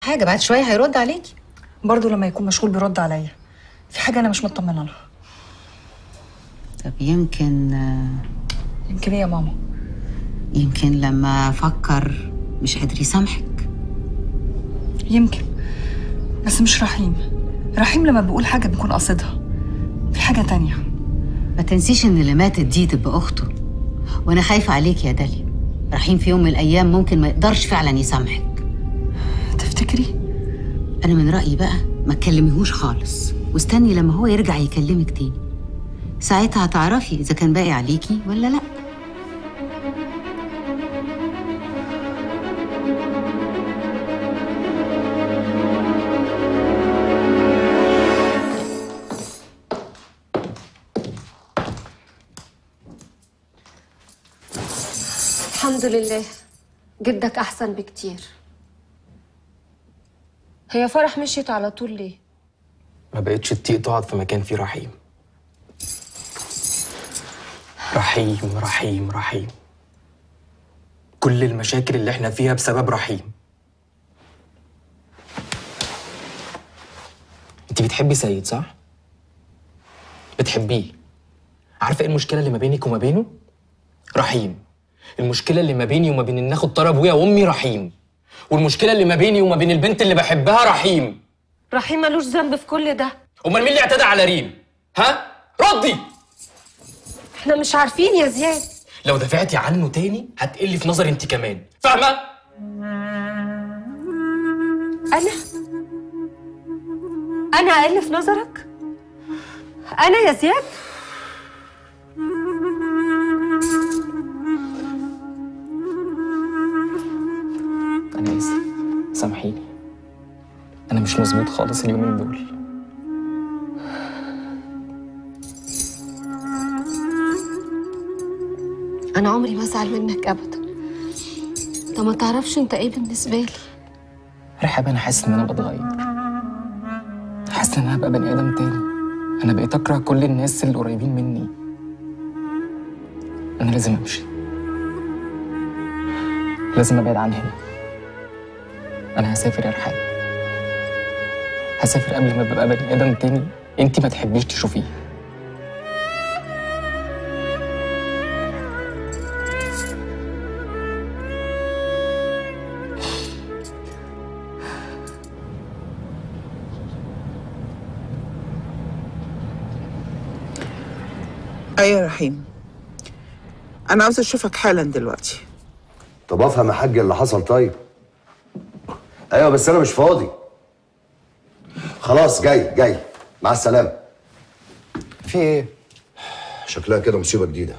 حاجه بعد شويه هيرد عليكي برضه لما يكون مشغول بيرد عليا في حاجه انا مش مطمنه لها طب يمكن يمكن ايه يا ماما يمكن لما فكر مش قادر يسامحك يمكن بس مش رحيم رحيم لما بيقول حاجه بيكون قاصدها في حاجه تانية ما تنسيش ان اللي ماتت دي تبقى اخته وانا خايفه عليك يا داليا رحيم في يوم من الايام ممكن ما يقدرش فعلا يسامحك تفتكري انا من رايي بقى ما تكلميهوش خالص واستني لما هو يرجع يكلمك تاني ساعتها هتعرفي اذا كان باقي عليكي ولا لا الحمد لله جدك احسن بكتير هي فرح مشيت على طول ليه ما بقتش تطيق تقعد في مكان فيه رحيم رحيم رحيم رحيم كل المشاكل اللي احنا فيها بسبب رحيم انت بتحبي سيد صح؟ بتحبيه عارفه ايه المشكله اللي ما بينك وما بينه؟ رحيم المشكله اللي ما بيني وما بين ان اخد طار ابويا وامي رحيم والمشكله اللي ما بيني وما بين البنت اللي بحبها رحيم رحيم ملوش ذنب في كل ده امال مين اللي اعتدى على ريم ها ردي احنا مش عارفين يا زياد لو دافعتي عنه تاني هتقلي في نظري انت كمان فاهمه انا انا اقل في نظرك انا يا زياد انا اسف سامحيني انا مش مظبوط خالص اليومين دول انا عمري ما ازعل منك ابدا انت ما تعرفش انت ايه بالنسبه لي رحاب انا حاسس ان انا بتغير حاسس ان انا هبقى بني ادم تاني انا بقيت اكره كل الناس اللي قريبين مني انا لازم امشي لازم ابعد عن هنا انا هسافر يا رحاب هسافر قبل ما ابقى بني ادم تاني انت ما تحبيش تشوفيه ايوه يا رحيم انا عاوزه اشوفك حالا دلوقتي طب افهم يا حاج اللي حصل طيب ايوه بس انا مش فاضي خلاص جاي جاي مع السلامه في ايه شكلها كده مصيبه جديده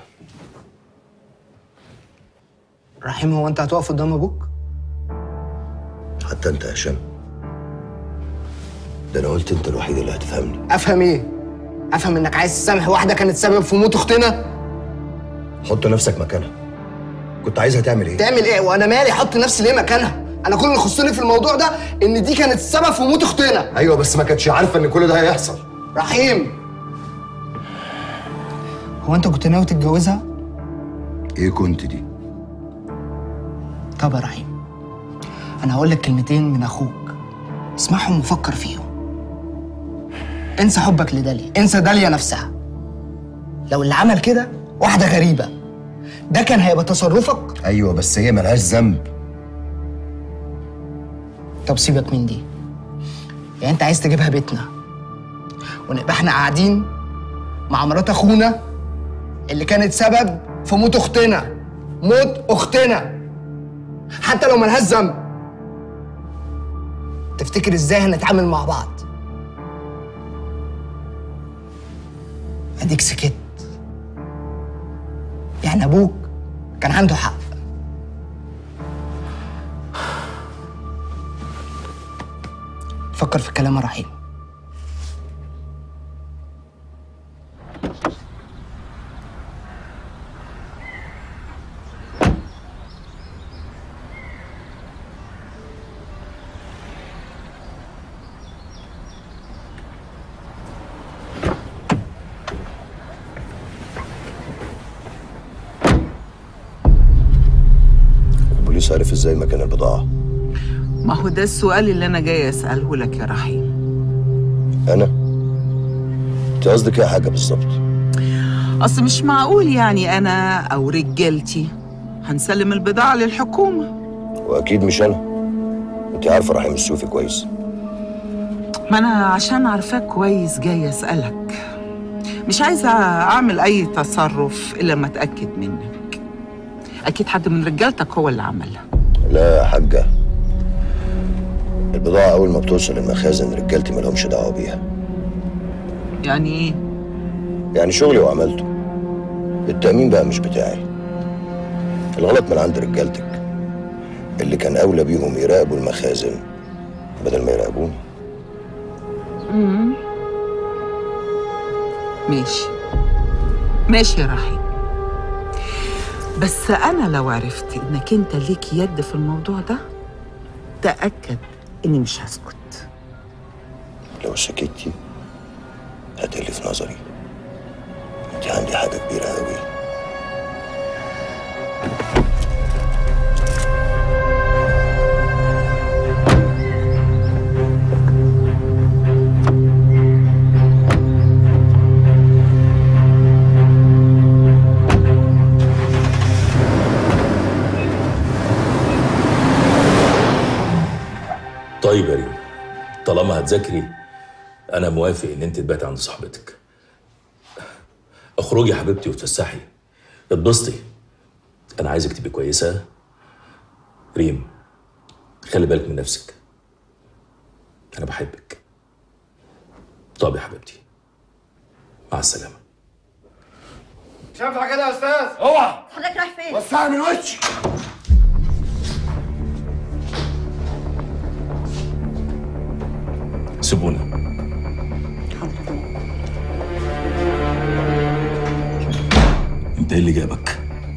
رحيم هو انت هتقف قدام ابوك حتى انت يا هشام ده انا قلت انت الوحيد اللي هتفهمني افهم ايه افهم انك عايز تسامح واحده كانت سبب في موت اختنا حط نفسك مكانها كنت عايزها تعمل ايه تعمل ايه وانا مالي احط نفسي ليه مكانها انا كل اللي يخصني في الموضوع ده ان دي كانت السبب في موت اختنا ايوه بس ما كانتش عارفه ان كل ده هيحصل رحيم هو انت كنت ناوي تتجوزها ايه كنت دي طب يا رحيم انا هقول لك كلمتين من اخوك اسمعهم وفكر فيهم انسى حبك لداليا انسى داليا نفسها لو اللي عمل كده واحده غريبه ده كان هيبقى تصرفك ايوه بس هي ملهاش ذنب طب سيبك من دي يعني انت عايز تجيبها بيتنا ونبقى احنا قاعدين مع مرات اخونا اللي كانت سبب في موت اختنا موت اختنا حتى لو ملهاش ذنب تفتكر ازاي هنتعامل مع بعض اديك سكت يعني ابوك كان عنده حق فكر في كلام رحيم البوليس عرف ازاي مكان البضاعه ما هو ده السؤال اللي انا جايه اساله لك يا رحيم انا انت قصدك ايه يا حاجه بالظبط اصل مش معقول يعني انا او رجالتي هنسلم البضاعه للحكومه واكيد مش انا انت عارفه رحيم السوفي كويس ما انا عشان عارفاك كويس جايه اسالك مش عايزه اعمل اي تصرف الا ما اتاكد منك اكيد حد من رجالتك هو اللي عملها لا يا حاجه البضاعه اول ما بتوصل المخازن رجالتي مالهمش دعوه بيها يعني ايه يعني شغلي وعملته التأمين بقى مش بتاعي الغلط من عند رجالتك اللي كان أولى بيهم يراقبوا المخازن بدل ما يراقبوني ماشي ماشي يا رحيم بس انا لو عرفت انك انت ليك يد في الموضوع ده تاكد اني مش هسكت لو سكتي هتقلي في نظري انت عندي حاجة كبيرة أوي طيب يا ريم طالما هتذاكري انا موافق ان انت تباتي عند صاحبتك اخرجي يا حبيبتي وتفسحي اتبسطي انا عايزك تبقي كويسه ريم خلي بالك من نفسك انا بحبك طب يا حبيبتي مع السلامه مش هينفع كده يا استاذ اوعى حضرتك رايح فين؟ وسعها من وشي سيبونا انت ايه اللي جابك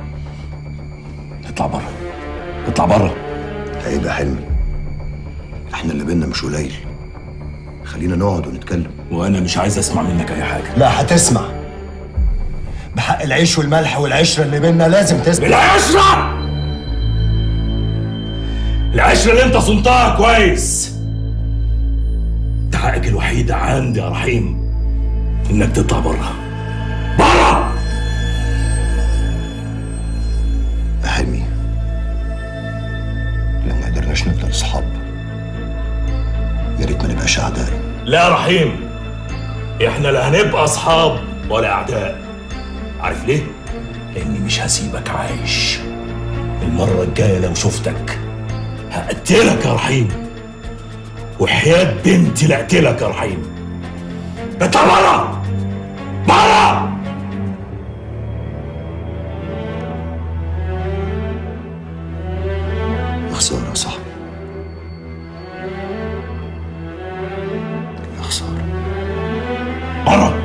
اطلع بره اطلع بره عيب يا حلمي احنا اللي بينا مش قليل خلينا نقعد ونتكلم وانا مش عايز اسمع منك اي حاجه لا هتسمع بحق العيش والملح والعشرة اللي بينا لازم تسمع العشرة العشرة اللي انت صنتها كويس انت حقك الوحيد عندي يا رحيم انك تطلع بره بره يا حلمي لو ما قدرناش نفضل اصحاب يا ريت ما نبقاش اعداء لا يا رحيم احنا لا هنبقى اصحاب ولا اعداء عارف ليه لاني مش هسيبك عايش المره الجايه لو شفتك هقتلك يا رحيم وحياة بنتي لاقتلك يا رحيم اطلع بره بره يا خساره يا صاحبي يا خساره بره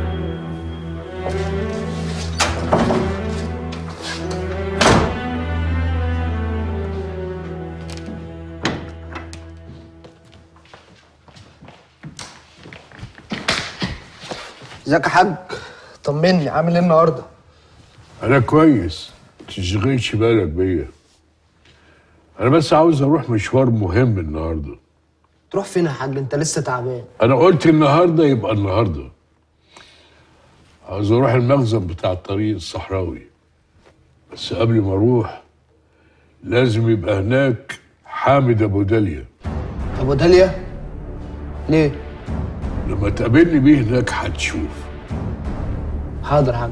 ازيك يا حاج طمني عامل ايه النهارده أنا كويس تشغلش بالك بيا أنا بس عاوز أروح مشوار مهم النهاردة تروح فين يا حاج انت لسه تعبان أنا قلت النهاردة يبقى النهاردة عاوز أروح المخزن بتاع الطريق الصحراوي بس قبل ما أروح لازم يبقى هناك حامد أبو داليا ابو داليا ليه لما تقابلني بيه هناك هتشوف حاضر يا حاج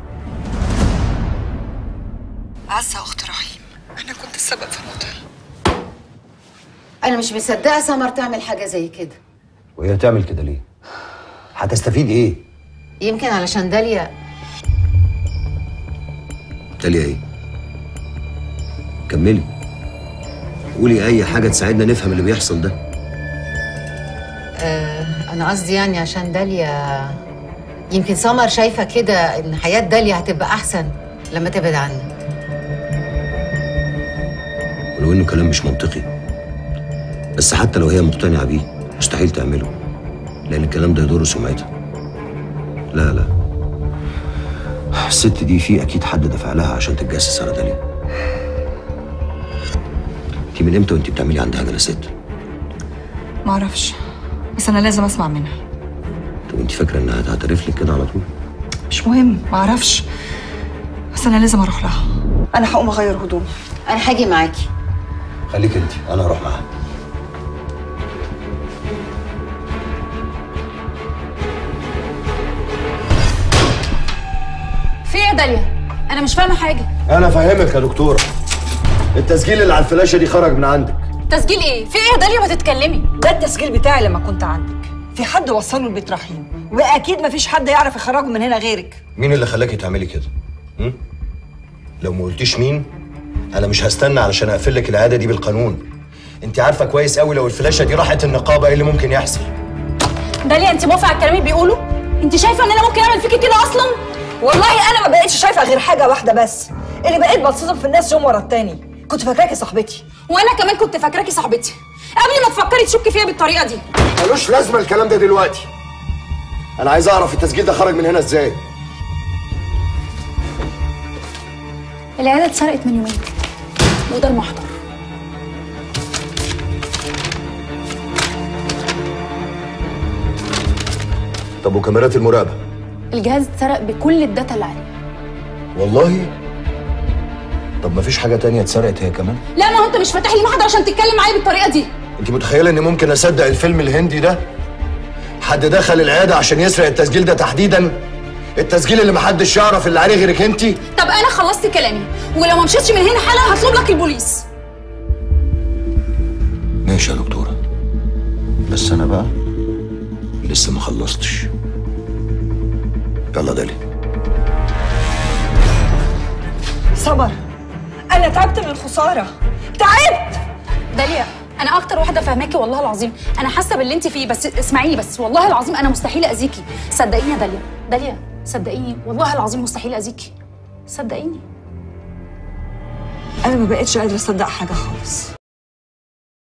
عزة أخت رحيم أنا كنت السبب في موتها انا مش مصدقه سمر تعمل حاجه زي كده وهي تعمل كده ليه؟ هتستفيد ايه؟ يمكن علشان داليا داليا ايه؟ كملي قولي اي حاجه تساعدنا نفهم اللي بيحصل ده آه انا قصدي يعني عشان داليا يمكن سمر شايفه كده ان حياه داليا هتبقى احسن لما تبعد عنك ولو انه كلام مش منطقي بس حتى لو هي مقتنعه بيه مستحيل تعمله لان الكلام ده يضر سمعتها لا لا الست دي في اكيد حد دفع لها عشان تتجسس على داليا انت من امتى وانت بتعملي عندها جلسات معرفش بس انا لازم اسمع منها طب انت فاكره انها هتعترف لك كده على طول مش مهم معرفش بس انا لازم اروح لها انا هقوم اغير هدومي انا هاجي معاكي خليك انت انا هروح معاها في ايه يا داليا انا مش فاهمه حاجه انا فاهمك يا دكتوره التسجيل اللي على الفلاشه دي خرج من عندك تسجيل ايه في ايه يا داليا ما تتكلمي ده التسجيل بتاعي لما كنت عندك في حد وصله لبيت رحيم واكيد مفيش حد يعرف يخرجه من هنا غيرك مين اللي خلاكي تعملي كده م? لو ما قلتيش مين انا مش هستنى علشان اقفل لك العاده دي بالقانون انت عارفه كويس قوي لو الفلاشه دي راحت النقابه ايه اللي ممكن يحصل داليا انت موافقه على الكلام اللي بيقوله انت شايفه ان انا ممكن اعمل فيكي كده اصلا والله انا ما بقتش شايفه غير حاجه واحده بس اللي بقيت بتصدم في الناس يوم ورا التاني كنت فاكراكي صاحبتي وانا كمان كنت فاكراكي صاحبتي قبل ما تفكري تشكي فيا بالطريقه دي ملوش لازمه الكلام ده دلوقتي انا عايز اعرف التسجيل ده خرج من هنا ازاي العياده اتسرقت من يومين وده المحضر طب وكاميرات المراقبه الجهاز اتسرق بكل الداتا اللي عليه والله طب ما فيش حاجه تانية اتسرقت هي كمان لا ما هو انت مش فاتح لي محضر عشان تتكلم معايا بالطريقه دي انت متخيله اني ممكن اصدق الفيلم الهندي ده حد دخل العياده عشان يسرق التسجيل ده تحديدا التسجيل اللي محدش يعرف اللي عليه غيرك انت طب انا خلصت كلامي ولو ما مشيتش من هنا حالا هطلب لك البوليس ماشي يا دكتوره بس انا بقى لسه ما خلصتش يلا دالي صبر انا تعبت من الخساره تعبت داليا انا اكتر واحده فاهماكي والله العظيم انا حاسه باللي انت فيه بس اسمعيني بس والله العظيم انا مستحيل اذيكي صدقيني يا داليا داليا صدقيني والله العظيم مستحيل اذيكي صدقيني انا ما بقتش قادره اصدق حاجه خالص